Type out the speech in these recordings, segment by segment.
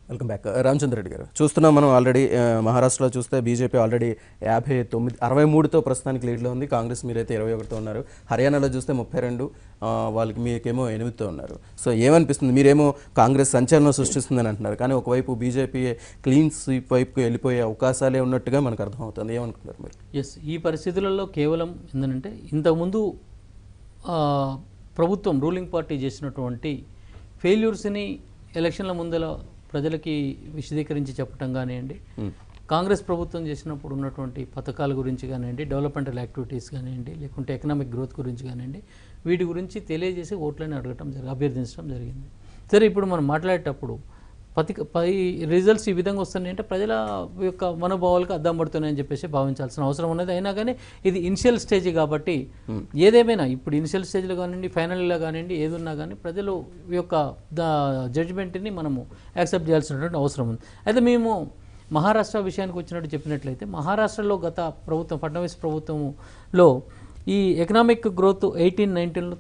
Welcome back Ramachandra Reddy గారు చూస్తున్నాం మనం ఆల్రెడీ ఆ, మహారాష్ట్రలో చూస్తే బీజేపీ ఆల్రెడీ యాభై తొమ్మిది అరవై మూడుతో ప్రస్తుతానికి లీడ్లో ఉంది కాంగ్రెస్ మీరైతే ఇరవై ఒకటితో ఉన్నారు హర్యానాలో చూస్తే ముప్పై రెండు ఆ, వాళ్ళకి మీకేమో ఎనిమిదితో ఉన్నారు సో ఏమనిపిస్తుంది మీరేమో కాంగ్రెస్ సంచలనం సృష్టిస్తుందని అంటున్నారు కానీ ఒకవైపు బీజేపీ క్లీన్ స్వీప్ వైపుకి వెళ్ళిపోయే అవకాశాలే ఉన్నట్టుగా మనకు అర్థమవుతుంది ఏమనుకుంటారు మీరు ఎస్ ఈ పరిస్థితులలో కేవలం ఏంటంటే ఇంతకుముందు ఆ, ప్రభుత్వం రూలింగ్ పార్టీ చేసినటువంటి ఫెయిల్యూర్స్ని ఎలక్షన్ల ముందర ప్రజలకి విశదీకరించి చెప్పడం కానివ్వండి కాంగ్రెస్ ప్రభుత్వం చేసినప్పుడు ఉన్నటువంటి పథకాల గురించి కానివ్వండి డెవలప్మెంటల్ యాక్టివిటీస్ కానివ్వండి లేకుంటే ఎకనామిక్ గ్రోత్ గురించి కానివ్వండి వీటి గురించి తెలియజేసి ఓట్లని అడగటం జరిగి అభ్యర్థించడం జరిగింది సరే ఇప్పుడు మనం మాట్లాడేటప్పుడు పతి పై రిజల్ట్స్ ఈ విధంగా వస్తున్నాయి అంటే ప్రజల యొక్క మనోభావాలకు అద్దం పడుతున్నాయని చెప్పేసి భావించాల్సిన అవసరం ఉన్నది అయినా కానీ ఇది ఇనిషియల్ స్టేజ్ కాబట్టి ఏదేమైనా ఇప్పుడు ఇనిషియల్ స్టేజ్లో కానివ్వండి ఫైనల్లో కానివ్వండి ఏదున్నా కానీ ప్రజలు యొక్క జడ్జిమెంట్ని మనము యాక్సెప్ట్ చేయాల్సినటువంటి అవసరం ఉంది అయితే మేము మహారాష్ట్ర విషయానికి వచ్చినట్టు చెప్పినట్లయితే మహారాష్ట్రలో గత ప్రభుత్వం ఫడ్నవీస్ ప్రభుత్వంలో ఈ ఎకనామిక్ గ్రోత్ ఎయిటీన్ నైన్టీన్లో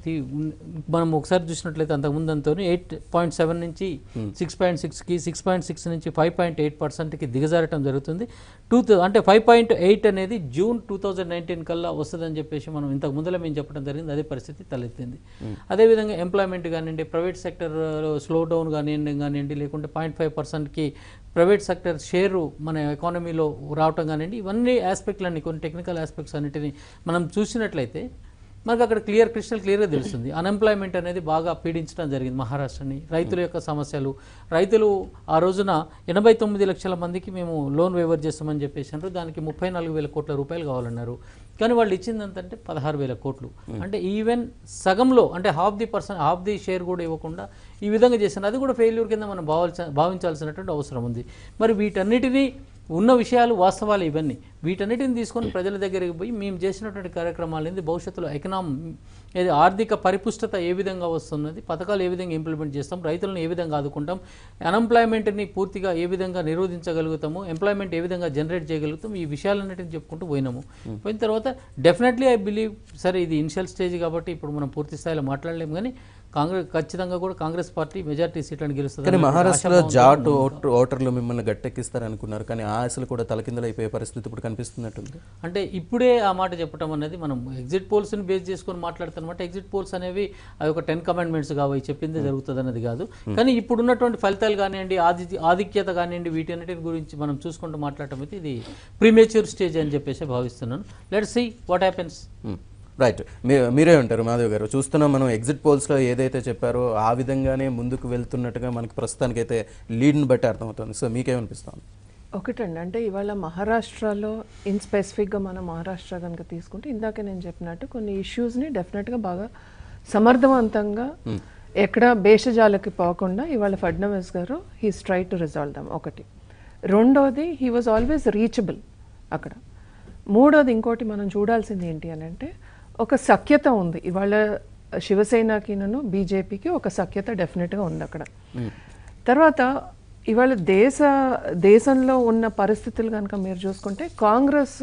మనం ఒకసారి చూసినట్లయితే అంతకుముందు అంతా ఎయిట్ పాయింట్ సెవెన్ నుంచి సిక్స్ పాయింట్ సిక్స్కి సిక్స్ పాయింట్ సిక్స్ నుంచి ఫైవ్ పాయింట్ ఎయిట్ పర్సెంట్కి దిగజారటం జరుగుతుంది టూ అంటే ఫైవ్ పాయింట్ ఎయిట్ అనేది జూన్ టూ థౌజండ్ నైన్టీన్ కల్లా వస్తుందని చెప్పేసి మనం ఇంతకు ముందర మేము చెప్పడం జరిగింది అదే పరిస్థితి తలెత్తింది అదేవిధంగా ఎంప్లాయ్మెంట్ కానివ్వండి ప్రైవేట్ సెక్టర్లో స్లో డౌన్ కానివ్వండి కానివ్వండి లేకుంటే పాయింట్ ఫైవ్ పర్సెంట్కి ప్రైవేట్ సెక్టర్ షేరు మన ఎకానమీలో రావటం కానివ్వండి ఇవన్నీ ఆస్పెక్ట్లన్నీ కొన్ని టెక్నికల్ ఆస్పెక్ట్స్ అన్నిటిని మనం చూసినట్లయితే మనకు అక్కడ క్లియర్ క్రిస్టల్ క్లియర్గా తెలుస్తుంది అన్ఎంప్లాయ్మెంట్ అనేది బాగా పీడించడం జరిగింది మహారాష్ట్రని రైతుల యొక్క సమస్యలు రైతులు ఆ రోజున ఎనభై తొమ్మిది లక్షల మందికి మేము లోన్ వేవర్ చేస్తామని చెప్పేసారు దానికి ముప్పై నాలుగు వేల కోట్ల రూపాయలు కావాలన్నారు కానీ వాళ్ళు ఇచ్చింది ఎంతంటే పదహారు వేల కోట్లు అంటే ఈవెన్ సగంలో అంటే half the person half the share కూడా ఇవ్వకుండా ఈ విధంగా చేశారు అది కూడా ఫెయిల్యూర్ కింద మనం భావించ భావించాల్సినటువంటి అవసరం ఉంది మరి వీటన్నిటినీ ఉన్న విషయాలు వాస్తవాలు ఇవన్నీ వీటన్నిటిని తీసుకొని ప్రజల దగ్గరికి పోయి మేము చేసినటువంటి కార్యక్రమాలు ఏంది భవిష్యత్తులో ఎకనామ్ ఏది ఆర్థిక పరిపుష్టత ఏ విధంగా వస్తున్నది పథకాలు ఏ విధంగా ఇంప్లిమెంట్ చేస్తాం రైతులను ఏ విధంగా ఆదుకుంటాం అన్ఎంప్లాయ్మెంట్ని పూర్తిగా ఏ విధంగా నిరోధించగలుగుతాము ఎంప్లాయ్మెంట్ ఏ విధంగా జనరేట్ చేయగలుగుతాం ఈ విషయాలన్నిటిని చెప్పుకుంటూ పోయినాము పోయిన తర్వాత డెఫినెట్లీ ఐ బిలీవ్ సరే ఇది ఇనిషియల్ స్టేజ్ కాబట్టి ఇప్పుడు మనం పూర్తి స్థాయిలో మాట్లాడలేము కానీ కాంగ్రెస్ ఖచ్చితంగా కూడా కాంగ్రెస్ పార్టీ మెజార్టీ సీట్లను గెలుస్తుంది కానీ మహారాష్ట్రలో జాట్ ఓటర్ ఓటర్లు మిమ్మల్ని గట్టెక్కిస్తారు అనుకున్నారు కానీ ఆ ఆశలు కూడా తలకిందలైపోయే పరిస్థితి ఇప్పుడు కనిపిస్తున్నట్టుంది అంటే ఇప్పుడే ఆ మాట చెప్పడం అనేది మనం ఎగ్జిట్ పోల్స్ని బేస్ చేసుకొని మాట్లాడుతున్నమాట ఎగ్జిట్ పోల్స్ అనేవి అవి ఒక టెన్ కమెంట్మెంట్స్ కావు చెప్పింది జరుగుతుంది అనేది కాదు కానీ ఇప్పుడు ఉన్నటువంటి ఫలితాలు కానివ్వండి ఆది ఆధిక్యత కానివ్వండి వీటన్నిటి గురించి మనం చూసుకుంటూ మాట్లాడటం అయితే ఇది ప్రీమేచ్యూర్ స్టేజ్ అని చెప్పేసి భావిస్తున్నాను let see what happens right మీరే ఉంటారు మాధవ్ గారు చూస్తున్నాం మనం ఎగ్జిట్ పోల్స్లో ఏదైతే చెప్పారో ఆ విధంగానే ముందుకు వెళ్తున్నట్టుగా మనకి ప్రస్తుతానికైతే లీడ్ని బట్టి అర్థమవుతుంది సో మీకేమనిపిస్తుంది ఒకటండి అంటే ఇవాళ మహారాష్ట్రలో ఇన్ స్పెసిఫిక్గా మనం మహారాష్ట్ర కనుక తీసుకుంటే ఇందాక నేను చెప్పినట్టు కొన్ని ఇష్యూస్ని డెఫినెట్గా బాగా సమర్థవంతంగా ఎక్కడ భేషజాలకి పోకుండా ఇవాళ ఫడ్నవీస్ గారు he's try to resolve them ఒకటి రెండోది హీ వాజ్ ఆల్వేస్ రీచబుల్ అక్కడ మూడోది ఇంకోటి మనం చూడాల్సింది ఏంటి అని అంటే ఒక సఖ్యత ఉంది ఇవాళ శివసేనకినను బీజేపీకి ఒక సఖ్యత డెఫినెట్గా ఉంది అక్కడ తర్వాత ఇవాళ దేశ దేశంలో ఉన్న పరిస్థితులు కనుక మీరు చూసుకుంటే కాంగ్రెస్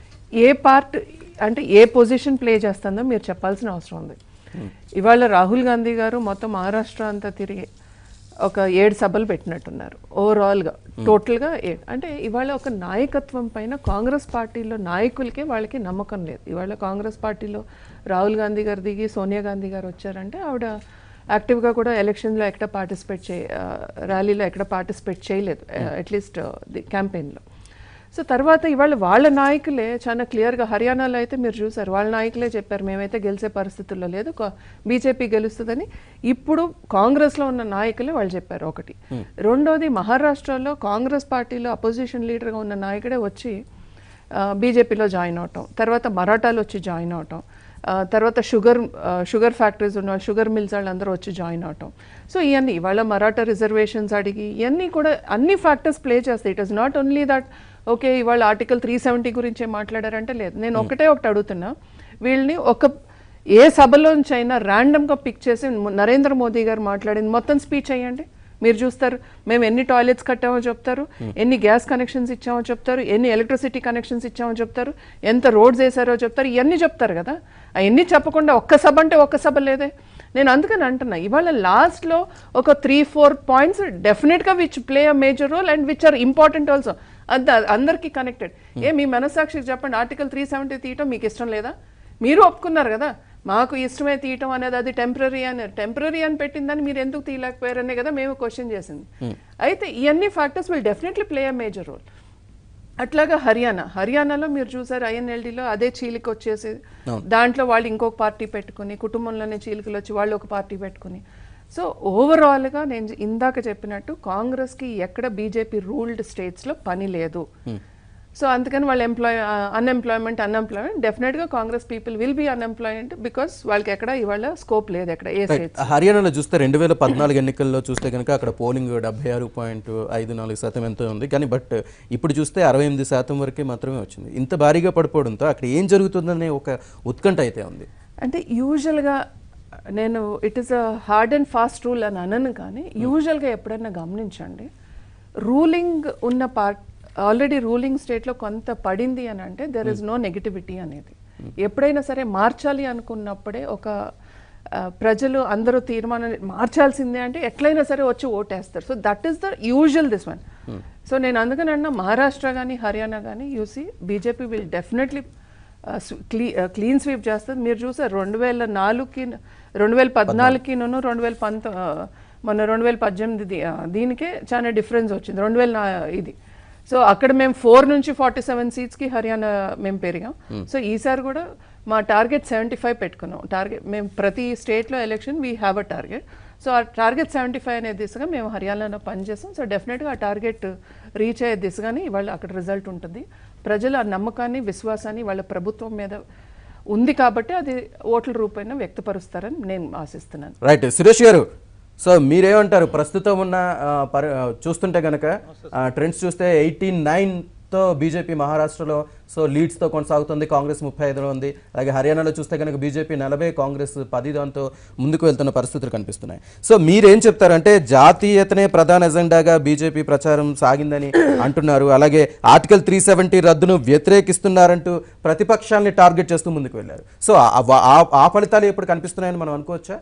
ఏ పార్ట్ అంటే ఏ పొజిషన్ ప్లే చేస్తుందో మీరు చెప్పాల్సిన అవసరం ఉంది ఇవాళ రాహుల్ గాంధీ గారు మొత్తం మహారాష్ట్ర అంతా తిరిగి ఒక ఏడు సభలు పెట్టినట్టున్నారు ఓవరాల్గా టోటల్గా ఏడు అంటే ఇవాళ ఒక నాయకత్వం పైన కాంగ్రెస్ పార్టీలో నాయకులకే వాళ్ళకి నమ్మకం లేదు ఇవాళ కాంగ్రెస్ పార్టీలో రాహుల్ గాంధీ గారు దిగి సోనియా గాంధీ గారు వచ్చారంటే ఆవిడ యాక్టివ్గా కూడా ఎలక్షన్లో ఎక్కడ పార్టిసిపేట్ చే ఆ, ర్యాలీలో ఎక్కడ పార్టిసిపేట్ చేయలేదు అట్లీస్ట్ ది క్యాంపెయిన్లో సో తర్వాత ఇవాళ వాళ్ళ నాయకులే చాలా క్లియర్గా హర్యానాలో అయితే మీరు చూసారు వాళ్ళ నాయకులే చెప్పారు మేమైతే గెలిచే పరిస్థితుల్లో లేదు బీజేపీ గెలుస్తుందని ఇప్పుడు కాంగ్రెస్లో ఉన్న నాయకులే వాళ్ళు చెప్పారు ఒకటి రెండోది మహారాష్ట్రలో కాంగ్రెస్ పార్టీలో అపోజిషన్ లీడర్గా ఉన్న నాయకుడే వచ్చి బీజేపీలో జాయిన్ అవటం తర్వాత మరాఠాలో వచ్చి జాయిన్ అవటం ఆ, తర్వాత షుగర్ ఆ, షుగర్ ఫ్యాక్టరీస్ ఉన్న వాళ్ళు, షుగర్ మిల్స్ వాళ్ళందరూ వచ్చి జాయిన్ అవటం సో ఇవన్నీ ఇవాళ మరాఠా రిజర్వేషన్స్ అడిగి ఇవన్నీ కూడా అన్ని ఫ్యాక్టర్స్ ప్లే చేస్తాయి it is not only that okay ఇవాళ ఆర్టికల్ త్రీ సెవెంటీ గురించే మాట్లాడారంటే లేదు నేను ఒకటే ఒకటి అడుగుతున్నా వీళ్ళని ఒక ఏ సభలోంచి అయినా ర్యాండమ్గా పిక్ చేసి నరేంద్ర మోదీ గారు మాట్లాడింది మొత్తం స్పీచ్ అయ్యండి మీరు చూస్తారు మేము ఎన్ని టాయిలెట్స్ కట్టామో చెప్తారు ఎన్ని గ్యాస్ కనెక్షన్స్ ఇచ్చామో చెప్తారు ఎన్ని ఎలక్ట్రిసిటీ కనెక్షన్స్ ఇచ్చామో చెప్తారు ఎంత రోడ్స్ వేసారో చెప్తారు ఇవన్నీ చెప్తారు కదా అవన్నీ చెప్పకుండా ఒక్క సభ అంటే ఒక్క సభ లేదే నేను అందుకని అంటున్నా ఇవాళ లాస్ట్లో ఒక త్రీ ఫోర్ పాయింట్స్ డెఫినెట్గా which play a major role and which are important also అంత అందరికీ కనెక్టెడ్ ఏ మీ మనసాక్షికి చెప్పండి ఆర్టికల్ త్రీ సెవెంటీ తీయటం మీకు ఇష్టం లేదా మీరు ఒప్పుకున్నారు కదా మాకు ఇష్టమే తీయటం అనేది అది టెంపరీ అని టెంపరీ అని పెట్టిందని మీరు ఎందుకు తీయలేకపోయారనే కదా మేము క్వశ్చన్ చేసింది అయితే ఇవన్నీ factors will definitely play a major role అట్లాగా హర్యానా హర్యానాలో మీరు చూసారు ఐఎన్ఎల్డీలో అదే చీలిక వచ్చేసి దాంట్లో వాళ్ళు ఇంకొక పార్టీ పెట్టుకుని కుటుంబంలోనే చీలికలు వచ్చి వాళ్ళు ఒక పార్టీ పెట్టుకుని సో ఓవరాల్గా నేను ఇందాక చెప్పినట్టు కాంగ్రెస్కి ఎక్కడ బీజేపీ రూల్డ్ స్టేట్స్లో పని లేదు సో అందుకని వాళ్ళ ఎంప్లాయ్ అన్ఎంప్లాయ్మెంట్ అన్ఎంప్లాయ్మెంట్ డెఫినెట్గా Congress people will be unemployment because వాళ్ళకి ఎక్కడ ఇవాళ స్కోప్ లేదు ఎక్కడ ఏ స్టేట్ హర్యానాలో చూస్తే రెండు వేల పద్నాలుగు ఎన్నికల్లో చూస్తే కనుక అక్కడ పోలింగ్ డెబ్బై ఆరు పాయింట్ ఐదు నాలుగు శాతం ఎంతో ఉంది కానీ బట్ ఇప్పుడు చూస్తే అరవై ఎనిమిది శాతం వరకే మాత్రమే వచ్చింది ఇంత భారీగా పడిపోవడంతో అక్కడ ఏం జరుగుతుందనే ఒక ఉత్కంఠ అయితే ఉంది అంటే యూజువల్గా నేను it is a hard and fast rule అని అనను కానీ యూజువల్గా ఎప్పుడైనా గమనించండి రూలింగ్ ఉన్న పార్ట్ ఆల్రెడీ రూలింగ్ స్టేట్లో కొంత పడింది అని అంటే దెర్ ఇస్ నో నెగిటివిటీ అనేది ఎప్పుడైనా సరే మార్చాలి అనుకున్నప్పుడే ఒక ఆ, ప్రజలు అందరూ తీర్మానం మార్చాల్సిందే అంటే ఎట్లయినా సరే వచ్చి ఓటేస్తారు so that is the usual this one so నేను అందుకని అన్నా మహారాష్ట్ర కానీ హర్యానా కానీ you see BJP will definitely clean clean sweep చేస్తుంది మీరు చూసారు రెండు వేల నాలుగుకి రెండు వేల పద్నాలుగుకి నన్ను రెండు వేల పంత ఆ, మొన్న రెండు వేల పద్దెనిమిది దీ- ఆ, దీనికే చాలా డిఫరెన్స్ వచ్చింది రెండు వేల నా- ఇది సో అక్కడ మేము ఫోర్ నుంచి ఫార్టీ సెవెన్ సీట్స్కి హర్యానా మేము పెరిగాం సో ఈసారి కూడా మా టార్గెట్ సెవెంటీ ఫైవ్ పెట్టుకున్నాం టార్గెట్ మేము ప్రతి స్టేట్లో election we have a target so ఆ టార్గెట్ సెవెంటీ ఫైవ్ అనే దిశగా మేము హర్యానాలో పనిచేస్తాం సో డెఫినెట్గా ఆ టార్గెట్ రీచ్ అయ్యే దిశగానే ఇవాళ అక్కడ రిజల్ట్ ఉంటుంది ప్రజలు ఆ నమ్మకాన్ని విశ్వాసాన్ని వాళ్ళ ప్రభుత్వం మీద ఉంది కాబట్టి అది ఓట్ల రూపేణ వ్యక్తపరుస్తారని నేను ఆశిస్తున్నాను రైట్ సురేష్ గారు సో మీరేమంటారు ప్రస్తుతం ఉన్న ఆ, పరి ఆ, చూస్తుంటే కనుక ట్రెండ్స్ చూస్తే ఎయిటీ తో బీజేపీ మహారాష్ట్రలో సో లీడ్స్తో కొనసాగుతుంది కాంగ్రెస్ ముప్పై ఐదులో ఉంది అలాగే హర్యానాలో చూస్తే కనుక బీజేపీ నలభై కాంగ్రెస్ పది దాంతో ముందుకు వెళ్తున్న పరిస్థితులు కనిపిస్తున్నాయి సో మీరేం చెప్తారంటే జాతీయతనే ప్రధాన ఎజెండాగా బీజేపీ ప్రచారం సాగిందని అంటున్నారు అలాగే ఆర్టికల్ త్రీ సెవెంటీ రద్దును వ్యతిరేకిస్తున్నారంటూ ప్రతిపక్షాల్ని టార్గెట్ చేస్తూ ముందుకు వెళ్ళారు సో ఆ- ఆ- ఆ ఫలితాలు ఎప్పుడు కనిపిస్తున్నాయని మనం అనుకోవచ్చా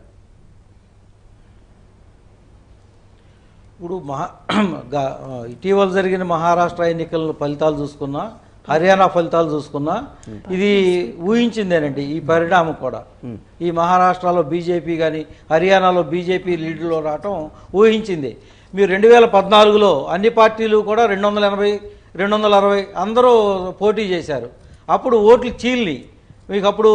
ఇప్పుడు మహా గా- ఇటీవల జరిగిన మహారాష్ట్ర ఎన్నికల ఫలితాలు చూసుకున్నా హర్యానా ఫలితాలు చూసుకున్నా ఇది ఊహించిందేనండి ఈ పరిణామం కూడా ఈ మహారాష్ట్రలో బీజేపీ కానీ హర్యానాలో బీజేపీ లీడ్లో రావటం ఊహించింది మీరు రెండు వేల పద్నాలుగులో అన్ని పార్టీలు కూడా రెండు వందల ఎనభై రెండు వందల అరవై అందరూ పోటీ చేశారు అప్పుడు ఓట్లు చీల్ని మీకు అప్పుడు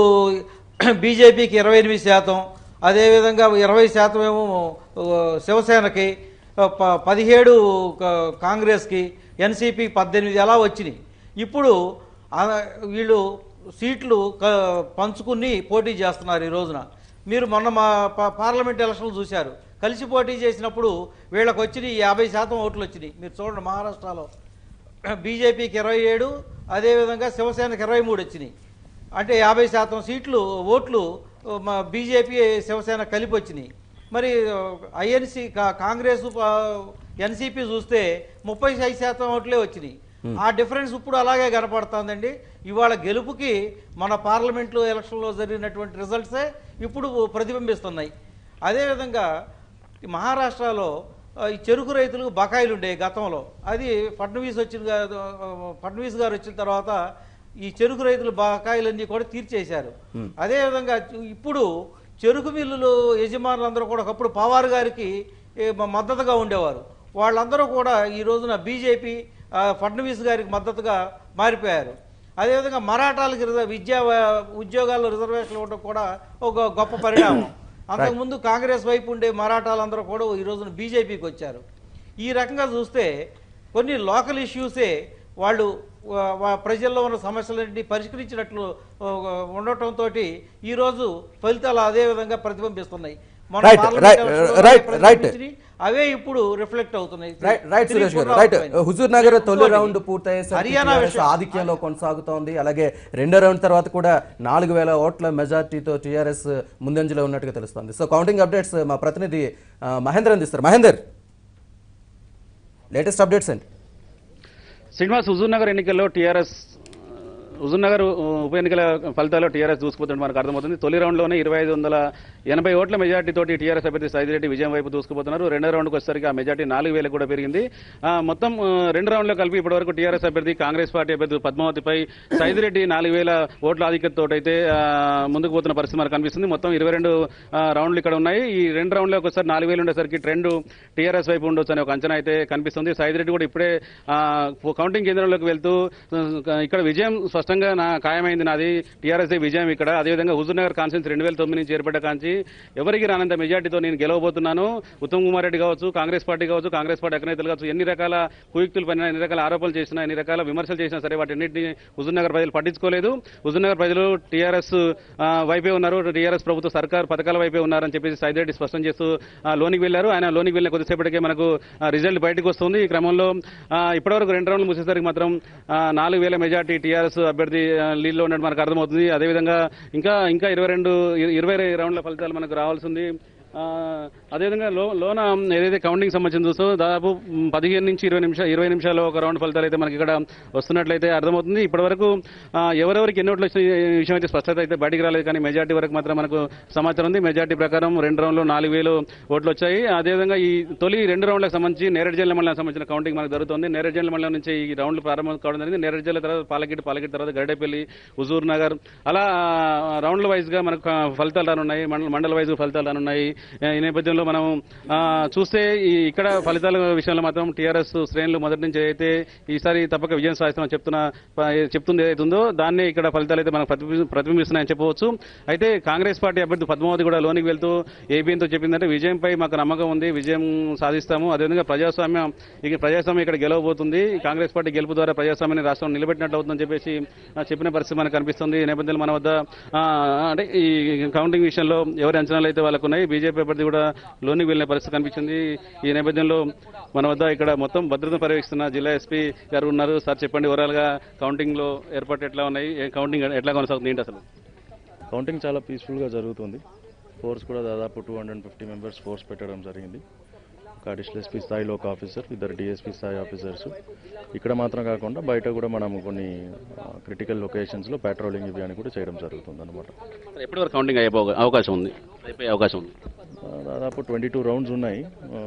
బీజేపీకి ఇరవై ఎనిమిది శాతం అదేవిధంగా ఇరవై శాతం ఏమో ఆ, శివసేనకి ఆ, ప- పదిహేడు క- కాంగ్రెస్కి ఎన్సీపీ పద్దెనిమిది అలా వచ్చినాయి ఇప్పుడు ఆ, వీళ్ళు సీట్లు క- పంచుకుని పోటీ చేస్తున్నారు ఈ రోజున మీరు మొన్న మా పా- పార్లమెంట్ ఎలక్షన్లు చూశారు కలిసి పోటీ చేసినప్పుడు వీళ్ళకి వచ్చినాయి యాభై శాతం ఓట్లు వచ్చినాయి మీరు చూడండి మహారాష్ట్రలో బీజేపీకి ఇరవై ఏడు అదేవిధంగా శివసేనకి ఇరవై మూడు వచ్చినాయి అంటే యాభై శాతం సీట్లు ఓట్లు మా బీజేపీ శివసేన కలిపి వచ్చినాయి మరి ఐఎన్సీ కాంగ్రెస్ ఎన్సీపీ చూస్తే ముప్పై ఐదు శాతం ఓట్లే వచ్చినాయి ఆ డిఫరెన్స్ ఇప్పుడు అలాగే కనపడుతుందండి ఇవాళ గెలుపుకి మన పార్లమెంట్లో ఎలక్షన్లో జరిగినటువంటి రిజల్ట్సే ఇప్పుడు ప్రతిబింబిస్తున్నాయి అదేవిధంగా ఈ మహారాష్ట్రలో ఆ, ఈ చెరుకు రైతులకు బకాయిలు ఉండే గతంలో అది ఫడ్నవీస్ వచ్చిన గా- ఫడ్నవీస్ గారు వచ్చిన తర్వాత ఈ చెరుకు రైతుల బకాయిలన్నీ కూడా తీర్చేశారు అదేవిధంగా ఇప్పుడు చెరుకు మిల్లులు యజమానులందరూ కూడా ఒకప్పుడు పవార్ గారికి ఏ, మ- మద్దతుగా ఉండేవారు వాళ్ళందరూ కూడా ఈ రోజున బీజేపీ ఫడ్నవీస్ గారికి మద్దతుగా మారిపోయారు అదేవిధంగా మరాఠాలకు రిజర్వ్ విద్యా ఉద్యోగాల్లో రిజర్వేషన్ ఇవ్వడం కూడా ఒక గొప్ప పరిణామం అంతకుముందు కాంగ్రెస్ వైపు ఉండే మరాఠాలందరూ కూడా ఈ రోజున బీజేపీకి వచ్చారు ఈ రకంగా చూస్తే కొన్ని లోకల్ ఇష్యూసే వాళ్ళు వా- వా- ప్రజల్లో ఉన్న సమస్యలన్నింటినీ పరిష్కరించినట్లు ఉండటంతో ఈరోజు ఫలితాలు అదే విధంగా ప్రతిబింబిస్తున్నాయి మన Right, పార్లమెంట్ right, ఎలక్షన్లో right, right. ప్రతిబింబించినాయి. అవే ఇప్పుడు రిఫ్లెక్ట్ అవుతున్నాయి రైట్ రైట్ తిరిగి సురేష్ గారు పునరావృతం రైట్ అయింది. హుజూర్ నగర్ తొలి ఇంకోటి, రౌండ్ పూర్తయ్యేసరికి హర్యానా TRS విషయం ఆధిక్యంలో కొనసాగుతోంది అలాగే రెండో రౌండ్ తర్వాత కూడా నాలుగు వేల ఓట్ల మెజార్టీతో టీఆర్ఎస్ ముందంజలో ఉన్నట్టుగా తెలుస్తోంది సో కౌంటింగ్ అప్డేట్స్ మా ప్రతినిధి ఆ, మహేందర్ అందిస్తారు మహేందర్ లేటెస్ట్ అప్డేట్స్ అండి శ్రీనివాస్ హుజూర్ నగర్ ఎన్నికల్లో టీఆర్ఎస్ హుజూర్నగర్ ఉప ఎన్నికల ఫలితాల్లో టీఆర్ఎస్ దూసుకుపోతుంటే మనకు అర్థమవుతుంది తొలి రౌండ్లోనే ఇరవై ఐదు వందల ఎనభై ఓట్ల మెజార్టీ తోటి టీఆర్ఎస్ అభ్యర్థి సైదిరెడ్డి విజయం వైపు దూసుకుపోతున్నారు రెండో రౌండ్కి వచ్చేసరికి ఆ మెజార్టీ నాలుగు వేలకు కూడా పెరిగింది ఆ, మొత్తం ఆ, రెండు రౌండ్లో కలిపి ఇప్పటివరకు టీఆర్ఎస్ అభ్యర్థి కాంగ్రెస్ పార్టీ అభ్యర్థి పద్మావతిపై సైదిరెడ్డి నాలుగు వేల ఓట్ల ఆధిక్యతతో అయితే ముందుకు పోతున్న పరిస్థితి మనకు కనిపిస్తుంది మొత్తం ఇరవై రెండు రౌండ్లు ఇక్కడ ఉన్నాయి ఈ రెండు రౌండ్లో ఒకసారి నాలుగు వేలు ఉండేసరికి ట్రెండ్ టీఆర్ఎస్ వైపు ఉండొచ్చు అనే ఒక అంచనా అయితే కనిపిస్తుంది సైదిరెడ్డి కూడా ఇప్పుడే ఆ, కౌంటింగ్ కేంద్రంలోకి వెళ్తూ ఆ, ఇక్కడ విజయం స్పష్టంగా నా ఖాయమైంది నాది టీఆర్ఎస్ విజయం ఇక్కడ అదేవిధంగా హుజూర్నగర్ కాన్ఫరెన్స్ రెండు వేల తొమ్మిది నుంచి ఏర్పడ్డ కాంచి ఎవరికి రానంత మెజార్టీతో నేను గెలవబోతున్నాను ఉత్తమ్ కుమార్ రెడ్డి కావచ్చు కాంగ్రెస్ పార్టీ కావచ్చు కాంగ్రెస్ పార్టీ అగ్నేతలు కావచ్చు ఎన్ని రకాల కుయుక్తులు పైన ఎన్ని రకాల ఆరోపణలు చేసినా ఎన్ని రకాల విమర్శలు చేసినా సరే వాటన్నింటినీ హుజూర్నగర్ ప్రజలు పట్టించుకోలేదు హుజూర్నగర్ ప్రజలు టీఆర్ఎస్ వైపే ఉన్నారు టీఆర్ఎస్ ప్రభుత్వ సర్కార్ పథకాల వైపే ఉన్నారని చెప్పేసి సైదిరెడ్డి స్పష్టం చేస్తూ ఆ, లోనికి వెళ్లారు ఆయన లోనికి వెళ్ళిన కొద్దిసేపటికే మనకు ఆ, రిజల్ట్ బయటకు వస్తుంది ఈ క్రమంలో ఆ, ఇప్పటివరకు రెండు రౌండ్లు ముసేసరికి మాత్రం ఆ, నాలుగు వేల మెజార్టీ టీఆర్ఎస్ అభ్యర్థి ఆ, లీడ్లో ఉన్నట్టు మనకు అర్థమవుతుంది అదేవిధంగా ఇంకా ఇంకా ఇరవై రెండు ఇరవై రౌండ్ల ఫలితాలు మనకు రావాల్సింది ఆ, అదేవిధంగా లో లోన ఏదైతే కౌంటింగ్ సంబంధించి చూస్తూ దాదాపు మ్, పదిహేను నుంచి ఇరవై నిమిషాలు ఇరవై నిమిషాలు ఒక రౌండ్ ఫలితాలు అయితే మనకి ఇక్కడ వస్తున్నట్లయితే అర్థమవుతుంది ఇప్పటివరకు ఆ, ఎవరెవరికి ఎన్ని ఓట్లు వచ్చిన విషయం అయితే స్పష్టత అయితే బయటికి రాలేదు కానీ మెజార్టీ వరకు మాత్రం మనకు సమాచారం ఉంది మెజార్టీ ప్రకారం రెండు రౌండ్లు నాలుగు వేలు ఓట్లు వచ్చాయి అదేవిధంగా ఈ తొలి రెండు రౌండ్లకు సంబంధించి నేరేడు జిల్లా మండలం సంబంధించిన కౌంటింగ్ మనకు జరుగుతుంది నేరేడు జిల్లా మండలం నుంచి ఈ రౌండ్లు ప్రారంభం కావడం జరిగింది నేరేడు జిల్లా తర్వాత పాలకిట్ పాలకిట్ తర్వాత గరిడేపల్లి హుజూర్ నగర్ అలా రౌండ్ల వైజ్ గా మనకు ఆ, ఫలితాలు రానున్నాయి మండల మండల వైజ్ ఫలితాలు రానున్నాయి ఆ, ఈ నేపథ్యంలో మనం ఆ, చూస్తే ఈ ఇక్కడ ఫలితాల విషయంలో మాత్రం టీఆర్ఎస్ శ్రేణులు మొదటి నుంచి అయితే ఈసారి తప్పక విజయం సాధిస్తామని చెప్తున్న ప- చెప్తుంది ఏదైతే ఉందో దాన్నే ఇక్కడ ఫలితాలు అయితే మనకు ప్రతిబింబి- ప్రతిబింబిస్తున్నాయని చెప్పవచ్చు అయితే కాంగ్రెస్ పార్టీ అభ్యర్థి పద్మావతి కూడా లోనికి వెళ్తూ ఏబీఎన్తో చెప్పిందంటే విజయంపై మాకు నమ్మకం ఉంది విజయం సాధిస్తాము అదేవిధంగా ప్రజాస్వామ్యం ఇక ప్రజాస్వామ్యం ఇక్కడ గెలవబోతుంది కాంగ్రెస్ పార్టీ గెలుపు ద్వారా ప్రజాస్వామ్యాన్ని రాష్ట్రం నిలబెట్టినట్లు అవుతుందని చెప్పేసి ఆ, చెప్పిన పరిస్థితి మనకు కనిపిస్తుంది ఈ నేపథ్యంలో మన వద్ద ఆ, అంటే ఈ కౌంటింగ్ విషయంలో ఎవరి అంచనాలు అయితే వాళ్ళకు ఉన్నాయి బీజేపీ అభ్యర్థి కూడా లోనికి వెళ్ళిన పరిస్థితి కనిపించింది ఈ నేపథ్యంలో మన వద్ద ఇక్కడ మొత్తం భద్రతను పర్యవేక్షిస్తున్న జిల్లా ఎస్పీ గారు ఉన్నారు సార్ చెప్పండి ఓవరాల్ గా కౌంటింగ్ లో ఏర్పాటు ఎట్లా ఉన్నాయి ఏ కౌంటింగ్ ఎట్లా కొనసాగుతుంది ఏంటి అసలు కౌంటింగ్ చాలా పీస్ఫుల్గా జరుగుతుంది ఫోర్స్ కూడా దాదాపు two hundred fifty members force పెట్టడం జరిగింది ఒక అడిషనల్ ఎస్పీ స్థాయిలో ఒక ఆఫీసర్ ఇద్దరు డిఎస్పీ స్థాయి ఆఫీసర్స్ ఇక్కడ మాత్రం కాకుండా బయట కూడా మనం కొన్ని క్రిటికల్ లొకేషన్స్లో పెట్రోలింగ్ ఇవి అని కూడా చేయడం జరుగుతుంది అనమాట ఎప్పటి వరకు కౌంటింగ్ అయ్యే అవకా- అవకాశం ఉంది అయిపోయే అవకాశం ఉంది దాదాపు ట్వంటీ టూ రౌండ్స్ ఉన్నాయి ఆ,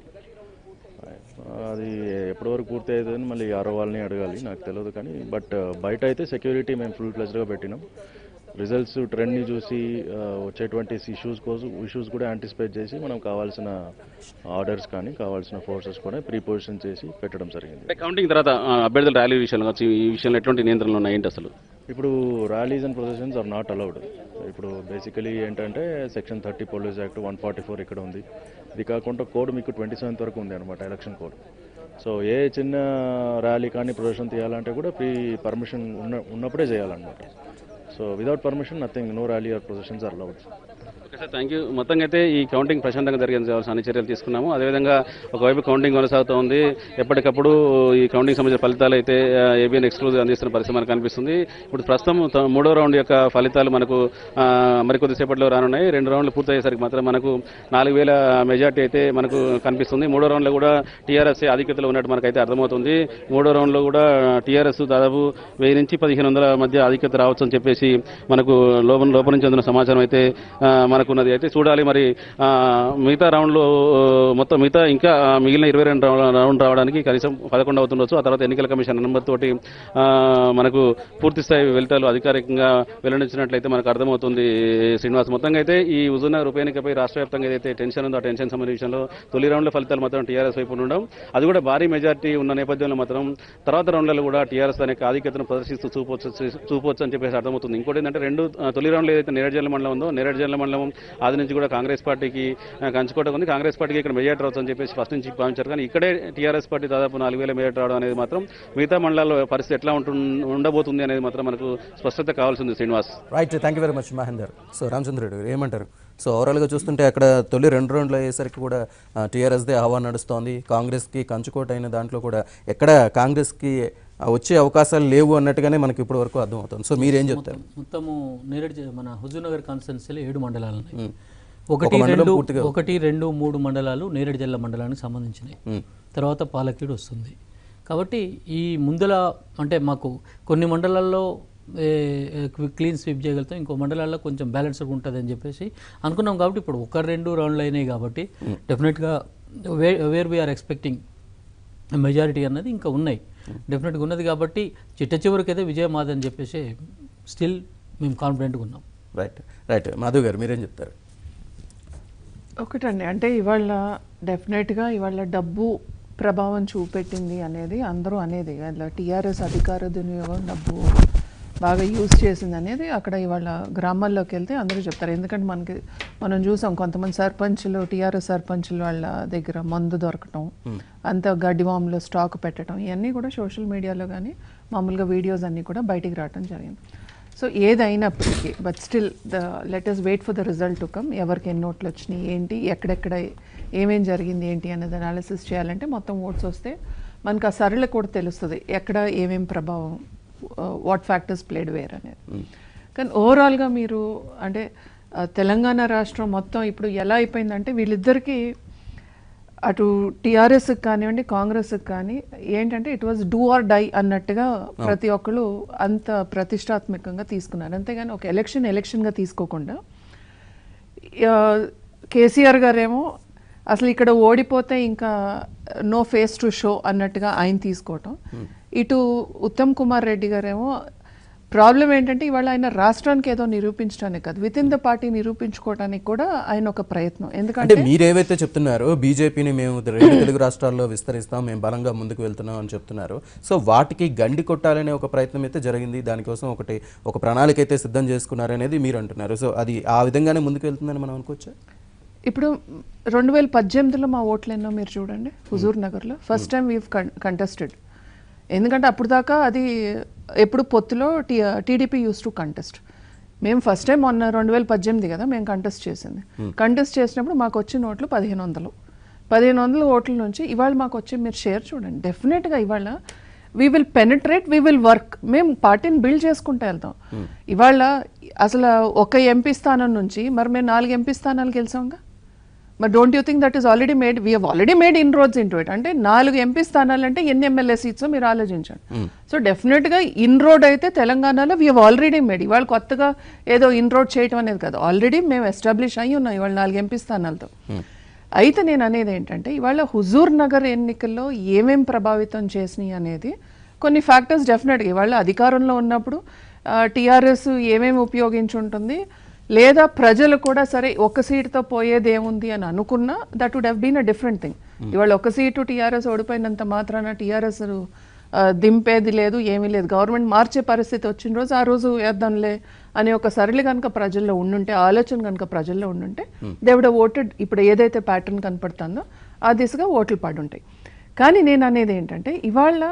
అది ఎప్పటి వరకు పూర్తి అవుతుందని మళ్ళీ ఆరో వాళ్ళని అడగాలి నాకు తెలియదు కానీ బట్ బయట అయితే సెక్యూరిటీ మేము ఫుల్ ప్లెజ్గా పెట్టినాం రిజల్ట్స్ ట్రెండ్ని చూసి ఆ, వచ్చేటువంటి ఇష్యూస్ కోసం ఇష్యూస్ కూడా యాంటిసిపేట్ చేసి మనం కావాల్సిన ఆర్డర్స్ కానీ కావాల్సిన ఫోర్సెస్ కూడా ప్రీ పొజిషన్ చేసి పెట్టడం జరిగింది అంటే కౌంటింగ్ తర్వాత ఆ, అభ్యర్థుల ర్యాలీ విషయంలో కావచ్చు ఈ విషయంలో ఎటువంటి నియంత్రణలు ఉన్నాయి ఏంటి అసలు ఇప్పుడు rallies and processions are not allowed ఇప్పుడు బేసికలీ ఏంటంటే section thirty police act one forty four ఇక్కడ ఉంది ఇది కాకుండా కోడ్ మీకు ట్వంటీ సెవెంత్ వరకు ఉంది అనమాట ఎలక్షన్ కోడ్ సో ఏ చిన్న ర్యాలీ కానీ ప్రొసెషన్ తీయాలంటే కూడా ప్రీ పర్మిషన్ ఉన్న ఉన్నప్పుడే చేయాలన్నమాట so without permission nothing no rally or processions are allowed okay sir thank you మొత్తంగా అయితే ఈ కౌంటింగ్ ప్రశాంతంగా జరిగించాల్సిన అన్ని చర్యలు తీసుకున్నాము అదేవిధంగా ఒకవైపు కౌంటింగ్ కొనసాగుతూ ఉంది ఎప్పటికప్పుడు ఈ కౌంటింగ్ సంబంధించిన ఫలితాలు అయితే ఏబిఎన్ ఎక్స్క్లూజివ్ అందిస్తున్న పరిస్థితి మనకు కనిపిస్తుంది ఇప్పుడు ప్రస్తుతం త- మూడో రౌండ్ యొక్క ఫలితాలు మనకు ఆ, మరికొద్దిసేపట్లో రానున్నాయి రెండు రౌండ్లు పూర్తయ్యేసరికి మాత్రం మనకు నాలుగు వేల మెజార్టీ అయితే మనకు కనిపిస్తుంది మూడో రౌండ్లో కూడా టీఆర్ఎస్ ఆధిక్యతలో ఉన్నట్టు మనకైతే అర్థమవుతుంది మూడో రౌండ్లో కూడా టీఆర్ఎస్ దాదాపు వెయ్యి నుంచి పదిహేను వందల మధ్య ఆధిక్యత రావచ్చు అని చెప్పేసి మనకు లోపల లోపల నుంచి అందిన సమాచారం అయితే ఆ, మనకున్నది అయితే చూడాలి మరి ఆ, మిగతా రౌండ్లో మొత్తం మిగతా ఇంకా మిగిలిన ఇరవై రెండు రౌండ్ రావడానికి కనీసం పదకొండు అవుతుండొచ్చు ఆ తర్వాత ఎన్నికల కమిషన్ అనుమతి తోటి ఆ, మనకు పూర్తి స్థాయి ఫలితాలు అధికారికంగా వెల్లడించినట్లయితే మనకు అర్థమవుతుంది శ్రీనివాస్ మొత్తంగా అయితే ఈ హుజూర్నగర్ ఉప ఎన్నికపై రాష్ట్ర వ్యాప్తంగా ఏదైతే టెన్షన్ ఉందో ఆ టెన్షన్ సంబంధించిన విషయంలో తొలి రౌండ్ల ఫలితాలు మాత్రం టీఆర్ఎస్ వైపు ఉండడం అది కూడా భారీ మెజార్టీ ఉన్న నేపథ్యంలో మాత్రం తర్వాత రౌండ్లలో కూడా టీఆర్ఎస్ అనే ఆధిక్యతను ప్రదర్శిస్తూ చూపొచ్చు చూపొచ్చు అని చెప్పేసి అర్థమవుతుంది ఇంకోటి ఏంటంటే రెండు ఆ, తొలి రౌండ్లో ఏదైతే నేరేడు జిల్లా మండలం ఉందో నేరేడు జిల్లా మండలం ఆది నుంచి కూడా కాంగ్రెస్ పార్టీకి ఆ, కంచుకోవడం ఉంది కాంగ్రెస్ పార్టీకి ఇక్కడ మెజార్టీ రావచ్చు అని చెప్పేసి ఫస్ట్ నుంచి భావించారు కానీ ఇక్కడే టీఆర్ఎస్ పార్టీ దాదాపు నాలుగు వేల మెజార్టీ రావడం అనేది మాత్రం మిగతా మండలాల్లో పరిస్థితి ఎట్లా ఉంటు ఉండబోతుంది అనేది మాత్రం మనకు స్పష్టత కావాల్సింది Srinivas right thank you very much Mahender so Ramachandra Reddy గారు ఏమంటారు సో ఓవరాల్గా చూస్తుంటే అక్కడ తొలి రెండు రౌండ్లు అయ్యేసరికి కూడా టీఆర్ఎస్దే హవా నడుస్తోంది కాంగ్రెస్కి కంచుకోట అయిన దాంట్లో కూడా ఎక్కడ కాంగ్రెస్కి ఆ, వచ్చే అవకాశాలు లేవు అన్నట్టుగానే మనకి ఇప్పటి వరకు అర్థమవుతుంది సో మీరేం చెప్తారు మొత్తము నేరేడు జ- మన హుజూర్నగర్ కాన్స్టిట్యున్సీలో ఏడు మండలాలు ఉన్నాయి ఒకటి మండలం రెండు పూర్తిగా ఒకటి రెండు మూడు మండలాలు నేరేడు జిల్లా మండలానికి సంబంధించినవి తర్వాత పాలకీడు వస్తుంది కాబట్టి ఈ ముందల అంటే మాకు కొన్ని మండలాల్లో క్లీన్ స్వీప్ చేయగలుగుతాం ఇంకో మండలాల్లో కొంచెం బ్యాలెన్స్గా ఉంటుంది అని చెప్పేసి అనుకున్నాం కాబట్టి ఇప్పుడు ఒక రెండు రౌండ్లు అయినాయి కాబట్టి డెఫినెట్గా we where we are expecting majority అన్నది ఇంకా ఉన్నాయి డెఫినెట్గా ఉన్నది కాబట్టి చిట్ట చివరికి అయితే విజయం మాదని చెప్పేసి స్టిల్ మేము కాన్ఫిడెంట్గా ఉన్నాం రైట్ రైట్ మాధవ్ గారు మీరేం చెప్తారు ఒకటండి అంటే ఇవాళ డెఫినెట్గా ఇవాళ డబ్బు ప్రభావం చూపెట్టింది అనేది అందరూ అనేది ఇవాళ టీఆర్ఎస్ అధికార దుర్వినియోగం డబ్బు బాగా యూజ్ చేసింది అనేది అక్కడ ఇవాళ గ్రామాల్లోకి వెళ్తే అందరూ చెప్తారు ఎందుకంటే మనకి మనం చూసాం కొంతమంది సర్పంచులు టీఆర్ఎస్ సర్పంచులు వాళ్ళ దగ్గర మందు దొరకటం అంత గడ్డి వాములో స్టాక్ పెట్టడం ఇవన్నీ కూడా సోషల్ మీడియాలో కానీ మామూలుగా వీడియోస్ అన్నీ కూడా బయటికి రావడం జరిగింది సో ఏదైనప్పటికీ but still the letters wait for the result to come ఎవరికి ఎన్ని ఓట్లు వచ్చినాయి ఏంటి ఎక్కడెక్కడ ఏమేం జరిగింది ఏంటి అనేది అనాలిసిస్ చేయాలంటే మొత్తం ఓట్స్ వస్తే మనకు ఆ సరళ కూడా తెలుస్తుంది ఎక్కడ ఏమేం ప్రభావం వాట్ ఫ్యాక్టర్స్ ప్లేడ్ వేర్ అనేది కానీ ఓవరాల్గా మీరు అంటే ఆ, తెలంగాణ రాష్ట్రం మొత్తం ఇప్పుడు ఎలా అయిపోయిందంటే వీళ్ళిద్దరికీ అటు టీఆర్ఎస్కి కానివ్వండి కాంగ్రెస్కి కానీ ఏంటంటే it was do or die అన్నట్టుగా ప్రతి ఒక్కళ్ళు అంత ప్రతిష్టాత్మకంగా తీసుకున్నారు అంతేగాని ఒక ఎలక్షన్ ఎలక్షన్గా తీసుకోకుండా ఆ, కేసీఆర్ గారేమో అసలు ఇక్కడ ఓడిపోతే ఇంకా నో ఫేస్ టు షో అన్నట్టుగా ఆయన తీసుకోవటం ఇటు ఉత్తమ్ కుమార్ రెడ్డి గారేమో ప్రాబ్లం ఏంటంటే ఇవాళ ఆయన రాష్ట్రానికి ఏదో నిరూపించడానికి కాదు విత్ ఇన్ ద పార్టీ నిరూపించుకోవడానికి కూడా ఆయన ఒక ప్రయత్నం అంటే ఎందుకంటే మీరేవైతే చెప్తున్నారో బీజేపీని మేము రెండు తెలుగు రాష్ట్రాల్లో విస్తరిస్తాం మేము బలంగా ముందుకు వెళ్తున్నాం అని చెప్తున్నారు సో వాటికి గండి కొట్టాలనే ఒక ప్రయత్నం అయితే జరిగింది దానికోసం ఒకటి ఒక ప్రణాళిక అయితే సిద్ధం చేసుకున్నారనేది మీరు అంటున్నారు సో అది ఆ విధంగానే ముందుకు వెళ్తుందని మనం అనుకోవచ్చా ఇప్పుడు రెండు వేల పద్దెనిమిదిలో మా ఓట్లు ఎన్నో మీరు చూడండి హుజూర్ నగర్లో ఫస్ట్ టైం వీవ్ కంటెస్టెడ్ ఎందుకంటే అప్పుడు దాకా అది ఎప్పుడు పొత్తులో T TDP use to contest మేము ఫస్ట్ టైం మొన్న రెండు వేల పద్దెనిమిది కదా మేము కంటెస్ట్ చేసింది కంటెస్ట్ చేసినప్పుడు మాకు వచ్చిన ఓట్లు పదిహేను వందలు పదిహేను వందల ఓట్ల నుంచి ఇవాళ మాకు వచ్చే మీరు షేర్ చూడండి డెఫినెట్గా ఇవాళ we will penetrate we will work మేము పార్టీని బిల్డ్ చేసుకుంటూ వెళ్తాం ఇవాళ అసలు ఒక ఎంపీ స్థానం నుంచి మరి మేము నాలుగు ఎంపీ స్థానాలు గెలిచాంగా మరి don't you think that is already made we already made inroads in it అంటే నాలుగు ఎంపీ స్థానాలు అంటే ఎన్ని ఎమ్మెల్యే సీట్స్ మీరు ఆలోచించండి సో డెఫినెట్గా ఇన్ రోడ్ అయితే తెలంగాణలో వీ ఆల్రెడీ మేడ్ ఇవాళ కొత్తగా ఏదో ఇన్ రోడ్ చేయటం అనేది కాదు ఆల్రెడీ మేము ఎస్టాబ్లిష్ అయ్యి ఉన్నాం ఇవాళ నాలుగు ఎంపీ స్థానాలతో అయితే నేను అనేది ఏంటంటే ఇవాళ హుజూర్ నగర్ ఎన్నికల్లో ఏమేం ప్రభావితం చేసినాయి అనేది కొన్ని ఫ్యాక్టర్స్ డెఫినెట్గా ఇవాళ అధికారంలో ఉన్నప్పుడు టీఆర్ఎస్ ఏమేమి ఉపయోగించి ఉంటుంది లేదా ప్రజలు కూడా సరే ఒక సీటుతో పోయేది ఏముంది అని అనుకున్నా that would have been a different thing ఇవాళ ఒక సీటు టీఆర్ఎస్ ఓడిపోయినంత మాత్రాన టీఆర్ఎస్ దింపేది లేదు ఏమీ లేదు గవర్నమెంట్ మార్చే పరిస్థితి వచ్చిన రోజు ఆ రోజు వేద్దాంలే అనే ఒక సరళి కనుక ప్రజల్లో ఉండుంటే ఆలోచన కనుక ప్రజల్లో ఉండుంటే దేవుడ ఓటెడ్ ఇప్పుడు ఏదైతే ప్యాటర్న్ కనపడుతుందో ఆ దిశగా ఓట్లు పడుంటాయి కానీ నేను అనేది ఏంటంటే ఇవాళ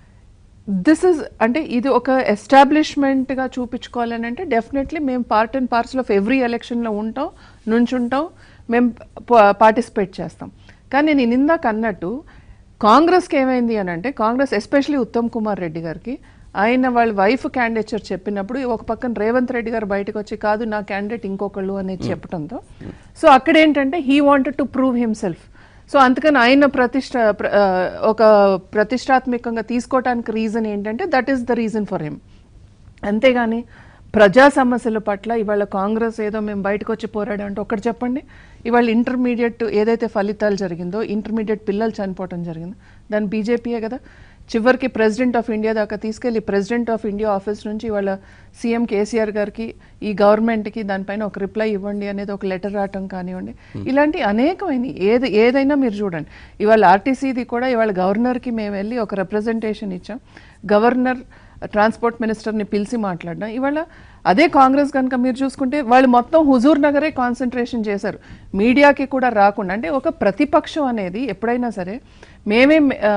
దిస్ ఇస్ అంటే ఇది ఒక ఎస్టాబ్లిష్మెంట్గా చూపించుకోవాలని అంటే డెఫినెట్లీ మేము part and parcel of every ఎలక్షన్లో ఉంటాం నుంచుంటాం మేము పార్టిసిపేట్ చేస్తాం కానీ నేను ఇందాక అన్నట్టు కాంగ్రెస్కి ఏమైంది అని అంటే కాంగ్రెస్ ఎస్పెషలీ ఉత్తమ్ కుమార్ రెడ్డి గారికి ఆయన వాళ్ళ వైఫ్ క్యాండిడేచర్ చెప్పినప్పుడు ఒక పక్కన రేవంత్ రెడ్డి గారు బయటకు వచ్చి కాదు నా క్యాండిడేట్ ఇంకొకళ్ళు అనేది చెప్పడంతో సో అక్కడ ఏంటంటే he wanted to prove himself so అందుకని ఆయన ప్రతిష్ట ప్ర- ఆ, ఒక ప్రతిష్టాత్మకంగా తీసుకోవటానికి రీజన్ ఏంటంటే that is the reason for him అంతేగాని ప్రజా సమస్యల పట్ల ఇవాళ కాంగ్రెస్ ఏదో మేము బయటకు వచ్చి పోరాడాం అంటే ఒకటి చెప్పండి ఇవాళ ఇంటర్మీడియట్ ఏదైతే ఫలితాలు జరిగిందో ఇంటర్మీడియట్ పిల్లలు చనిపోవటం జరిగిందో దాని బీజేపీయే కదా చివరికి ప్రెసిడెంట్ ఆఫ్ ఇండియా దాకా తీసుకెళ్లి ప్రెసిడెంట్ ఆఫ్ ఇండియా ఆఫీస్ నుంచి ఇవాళ సీఎం కేసీఆర్ గారికి ఈ గవర్నమెంట్కి దానిపైన ఒక రిప్లై ఇవ్వండి అనేది ఒక లెటర్ రావటం కానివ్వండి ఇలాంటి అనేకమైన ఏది ఏదైనా మీరు చూడండి ఇవాళ ఆర్టీసీది కూడా ఇవాళ గవర్నర్కి మేము వెళ్ళి ఒక రిప్రజెంటేషన్ ఇచ్చాం గవర్నర్ ట్రాన్స్పోర్ట్ మినిస్టర్ని పిలిచి మాట్లాడినా ఇవాళ అదే కాంగ్రెస్ కనుక మీరు చూసుకుంటే వాళ్ళు మొత్తం హుజూర్ నగరే కాన్సన్ట్రేషన్ చేశారు మీడియాకి కూడా రాకుండా అంటే ఒక ప్రతిపక్షం అనేది ఎప్పుడైనా సరే మేమే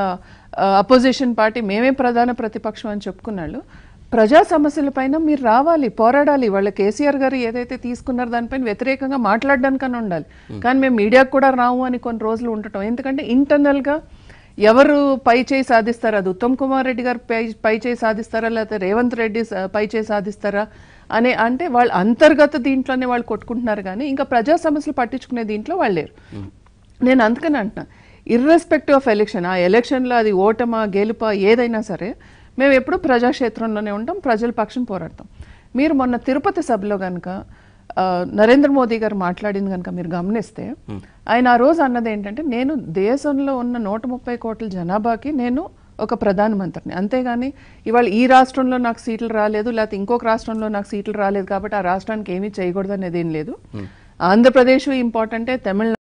అపోజిషన్ పార్టీ మేమే ప్రధాన ప్రతిపక్షం అని చెప్పుకున్నాళ్ళు ప్రజా సమస్యలపైన మీరు రావాలి పోరాడాలి వాళ్ళ కేసీఆర్ గారు ఏదైతే తీసుకున్నారో దానిపైన వ్యతిరేకంగా మాట్లాడడానికన్నా ఉండాలి కానీ మేము మీడియాకు కూడా రాము అని కొన్ని రోజులు ఉండటం ఎందుకంటే ఇంటర్నల్గా ఎవరు పై చేయి సాధిస్తారా అది ఉత్తమ్ కుమార్ రెడ్డి గారు పై పై చేయి సాధిస్తారా లేకపోతే రేవంత్ రెడ్డి స- పై చేయి సాధిస్తారా అనే అంటే వాళ్ళ అంతర్గత దీంట్లోనే వాళ్ళు కొట్టుకుంటున్నారు కానీ ఇంకా ప్రజా సమస్యలు పట్టించుకునే దీంట్లో వాళ్ళు లేరు నేను అందుకని అంటున్నా ఇర్రెస్పెక్టివ్ ఆఫ్ ఎలక్షన్ ఆ ఎలక్షన్లో అది ఓటమా గెలుపా ఏదైనా సరే మేము ఎప్పుడు ప్రజాక్షేత్రంలోనే ఉంటాం ప్రజల పక్షం పోరాడతాం మీరు మొన్న తిరుపతి సభలో కనుక ఆ, నరేంద్ర మోదీ గారు మాట్లాడింది కనుక మీరు గమనిస్తే ఆయన ఆ రోజు అన్నది ఏంటంటే నేను దేశంలో ఉన్న నూట ముప్పై కోట్ల జనాభాకి నేను ఒక ప్రధానమంత్రిని అంతేగాని ఇవాళ ఈ రాష్ట్రంలో నాకు సీట్లు రాలేదు లేకపోతే ఇంకొక రాష్ట్రంలో నాకు సీట్లు రాలేదు కాబట్టి ఆ రాష్ట్రానికి ఏమీ చేయకూడదు అనేది ఏం లేదు ఆంధ్రప్రదేశ్ ఇంపార్టెంటే తమిళ